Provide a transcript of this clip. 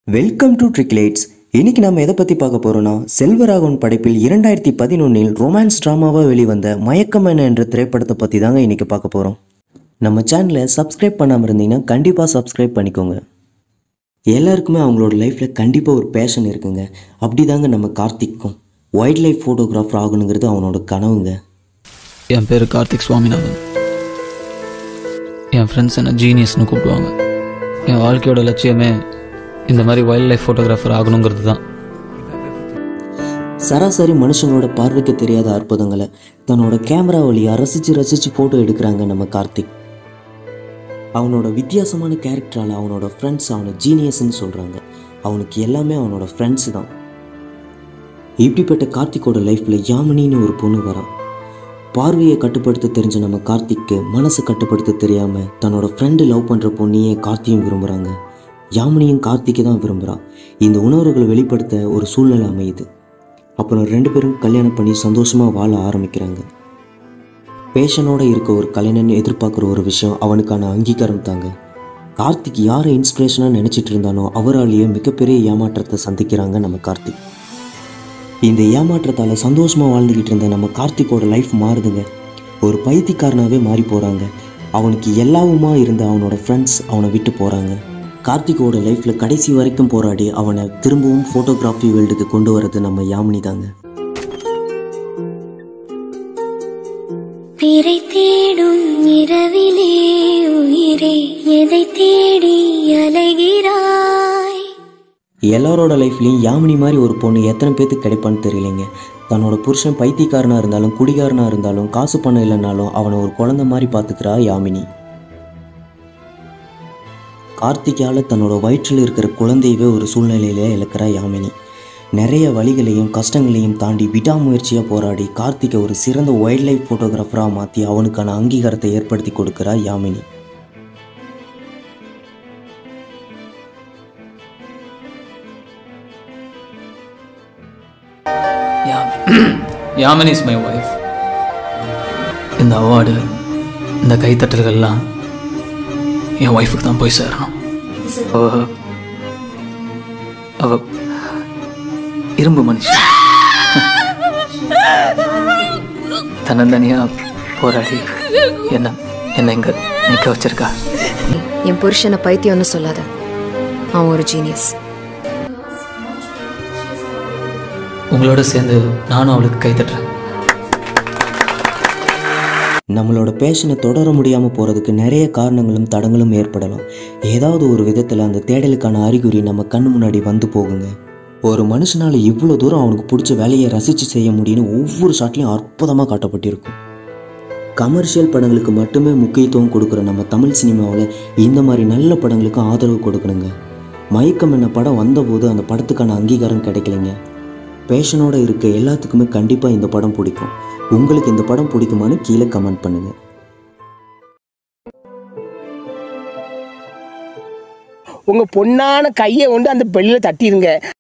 welcome to ட்ரிக்லேட்ஸ் இன்னைக்கு நம்ம எதை பற்றி பார்க்க போகிறோம்னா செல்வராகவன் படைப்பில் இரண்டாயிரத்தி பதினொன்றில் ரொமான்ஸ் ட்ராமாவாக வெளிவந்த மயக்கம் என்ன என்ற திரைப்படத்தை பற்றி தாங்க இன்னைக்கு பார்க்க போகிறோம் நம்ம சேனலை சப்ஸ்கிரைப் பண்ணாமல் இருந்தீங்கன்னா கண்டிப்பாக சப்ஸ்கிரைப் பண்ணிக்கோங்க எல்லாருக்குமே அவங்களோட லைஃப்பில் கண்டிப்பாக ஒரு பேஷன் இருக்குங்க அப்படி தாங்க நம்ம கார்த்திக்கும் வைல்ட் லைஃப் ஃபோட்டோகிராஃபர் ஆகணுங்கிறது அவனோட கனவுங்க என் பேர் கார்த்திக் சுவாமிநாதன் என் ஃப்ரெண்ட்ஸ் என்ன ஜீனியஸ்னு கூப்பிடுவாங்க என் வாழ்க்கையோட லட்சியமே இந்த மாதிரி வைல்ட் லைஃப் ஃபோட்டோகிராஃபர் ஆகணுங்கிறது தான் சராசரி மனுஷங்களோட பார்வைக்கு தெரியாத அற்புதங்களை தன்னோட கேமரா வழியாக ரசித்து ரசித்து ஃபோட்டோ எடுக்கிறாங்க நம்ம கார்த்திக் அவனோட வித்தியாசமான கேரக்டரால் அவனோட ஃப்ரெண்ட்ஸ் அவனை ஜீனியஸ்ன்னு சொல்கிறாங்க அவனுக்கு எல்லாமே அவனோட ஃப்ரெண்ட்ஸ் தான் இப்படிப்பட்ட கார்த்திக்கோட லைஃப்பில் யாமினின்னு ஒரு பொண்ணு வரான் பார்வையை கட்டுப்படுத்த தெரிஞ்ச நம்ம கார்த்திக்கு மனசை கட்டுப்படுத்த தெரியாமல் தன்னோட ஃப்ரெண்டு லவ் பண்ணுற பொண்ணையே கார்த்தியும் விரும்புகிறாங்க யாமினியும் கார்த்திக்கை தான் விரும்புகிறான் இந்த உணர்வுகளை வெளிப்படுத்த ஒரு சூழ்நிலை அமையுது அப்புறம் ரெண்டு பேரும் கல்யாணம் பண்ணி சந்தோஷமாக வாழ ஆரம்பிக்கிறாங்க பேஷனோட இருக்க ஒரு கலைஞன் எதிர்பார்க்குற ஒரு விஷயம் அவனுக்கான அங்கீகாரம் தாங்க கார்த்திக் யாரை இன்ஸ்பிரேஷனாக நினச்சிட்டு இருந்தானோ அவராலேயே மிகப்பெரிய ஏமாற்றத்தை சந்திக்கிறாங்க நம்ம கார்த்திக் இந்த ஏமாற்றத்தால் சந்தோஷமாக வாழ்ந்துக்கிட்டு இருந்த நம்ம கார்த்திக்கோட லைஃப் மாறுதுங்க ஒரு பைத்தியக்காரனாகவே மாறி போகிறாங்க அவனுக்கு எல்லாவுமா இருந்த அவனோட ஃப்ரெண்ட்ஸ் அவனை விட்டு போகிறாங்க கார்த்திக்கோட லைஃப்பில் கடைசி வரைக்கும் போராடி அவனை திரும்பவும் ஃபோட்டோகிராஃபி வேர்ல்டுக்கு கொண்டு வரது நம்ம யாமினி தாங்க பிறை தேடும் இரவிலே உயிரே எதை தேடி அலைகிறாய் எல்லாரோட லைஃப்லேயும் யாமினி மாதிரி ஒரு பொண்ணு எத்தனை பேத்துக்கு கிடைப்பான்னு தெரியலைங்க தன்னோட புருஷன் பைத்தியக்காரனாக இருந்தாலும் குடிகாரனாக இருந்தாலும் காசு பணம் இல்லைனாலும் அவனை ஒரு குழந்தை மாதிரி பார்த்துக்கிறா யாமினி கார்த்திகால தன்னோட வயிற்றில் இருக்கிற குழந்தையவே ஒரு சூழ்நிலையில இழக்கிறா யாமினி நிறைய வழிகளையும் கஷ்டங்களையும் தாண்டி விடாமுயற்சியாக போராடி கார்த்திகை ஒரு சிறந்த வைல்ட் லைஃப் ஃபோட்டோகிராஃபராக மாற்றி அவனுக்கான அங்கீகாரத்தை ஏற்படுத்தி கொடுக்கிறா யாமினி யாமன் இஸ் மை ஒய்ஃப் இந்த அவார்டு இந்த கைத்தட்டல்கள்லாம் என் ஒய்ஃபுக்கு தான் போய் சேரணும் அவ அவ இரும்பு மனுஷன் தன்னந்தனியா போராடி என்ன என்ன இங்க நிக்க வச்சிருக்கா என் புருஷனை பைத்தியம்னு சொல்லாத அவன் ஒரு ஜீனியஸ் உங்களோட சேர்ந்து நானும் அவளுக்கு கைத்தட்டுறேன் நம்மளோட பேஷனை தொடர முடியாமல் போகிறதுக்கு நிறைய காரணங்களும் தடங்களும் ஏற்படலாம் ஏதாவது ஒரு விதத்தில் அந்த தேடலுக்கான அறிகுறி நம்ம கண்ணு முன்னாடி வந்து போகுங்க ஒரு மனுஷனால் இவ்வளோ தூரம் அவனுக்கு பிடிச்ச வேலையை ரசித்து செய்ய முடியும்னு ஒவ்வொரு ஷாட்லையும் அற்புதமாக காட்டப்பட்டிருக்கும் கமர்ஷியல் படங்களுக்கு மட்டுமே முக்கியத்துவம் கொடுக்குற நம்ம தமிழ் சினிமாவில் இந்த மாதிரி நல்ல படங்களுக்கு ஆதரவு கொடுக்கணுங்க மயக்கம் என்ன படம் வந்தபோது அந்த படத்துக்கான அங்கீகாரம் கிடைக்கலைங்க பேஷனோட இருக்க எல்லாத்துக்குமே கண்டிப்பாக இந்த படம் பிடிக்கும் உங்களுக்கு இந்த படம் பிடிக்குமான்னு கீழே கமெண்ட் பண்ணுங்கள் உங்க பொண்ணான கையை கொண்டு அந்த பெல்லில் தட்டிடுங்க